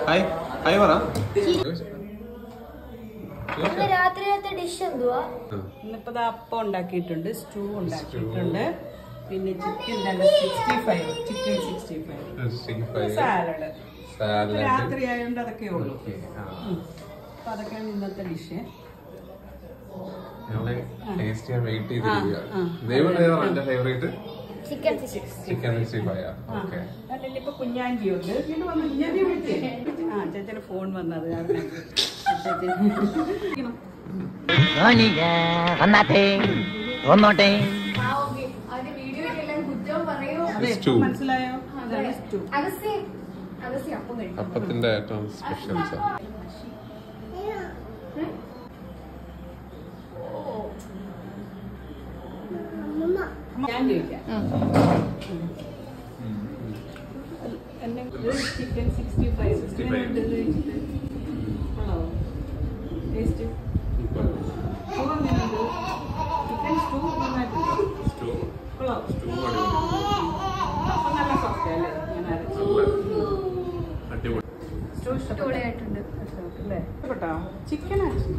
Hi hi പറ ഇന്ന് രാത്രിയിലത്തെ dish എന്തുവാ ഇന്നിപ്പോ ദാ അപ്പം ഉണ്ടാക്കിയിട്ടുണ്ട് സ്റ്റൂ ഉണ്ടാക്കിയിട്ടുണ്ട് പിന്നെ chicken sixty five chicken sixty five salad രാത്രി ആയതുകൊണ്ട് അതൊക്കെ ഉള്ളൂ അപ്പൊ അതൊക്കെയാണ് ഇന്നത്തെ ഡിഷ് ടേസ്റ്റ് ചെയ്യാൻ വെയിറ്റ് ചെയ്തിരിക്കുക ആ. ദൈവം ഏതാണ് എന്റെ favourite chicken chicken sixty five okay അല്ലെങ്കിൽ ഇപ്പൊ കുഞ്ഞാഞ്ചി ഉണ്ട് ഇങ്ങോട്ട് വന്ന് കുഞ്ഞാഞ്ചി വിളിച്ചേ ആ ചേച്ചന് ഫോൺ വന്നത് കാരണം ചേച്ചി ധോനിക വന്നാട്ടെ വന്നോട്ടെ അതിന്റെ വീഡിയോയിലെല്ലാം കുറ്റവും പറയൂ അതെ Stew. മനസ്സിലായോ അതാണ് സ്റ്റൂ അഗസ്യ അഗസ്യ അപ്പം കഴിക്കും അപ്പത്തിന്റെ ഏറ്റവും സ്പെഷ്യൽസ് ഞാൻ ചോദിക്കാം എന്നെ ചിക്കൻ സിക്സ്റ്റി ഫൈവ് 65. കൊള്ളാവോ ടേസ്റ്റ് സ്റ്റൂ എങ്ങനെയുണ്ട് ചിക്കൻ സ്റ്റൂ നന്നായിട്ടുണ്ടോ കൊള്ളാവോ അപ്പം നല്ല സോഫ്റ്റ് അല്ലേ ഞാൻ അരച്ചു അടിപൊളി സ്റ്റൂ ഇഷ്ടപ്പെട്ടു അടിപൊളിയായിട്ടുണ്ട് അല്ലേ ഇഷ്ടപ്പെട്ടോ ചിക്കൻ അരച്ചു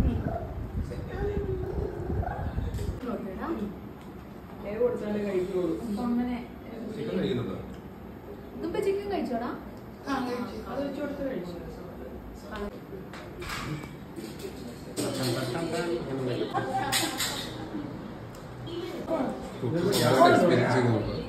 ഏത് കൊടുത്താലേ കഴിക്കുള്ളൂ അപ്പൊ അങ്ങനെ ചിക്കൻ കഴിക്കുന്നുണ്ടോ ഇതിപ്പോ ചിക്കൻ കഴിച്ചോടാ അത് വെച്ച് കൊടുത്ത് കഴിച്ചു എക്സ്പീരിയൻസ് ചെയ്ത് നോക്കാം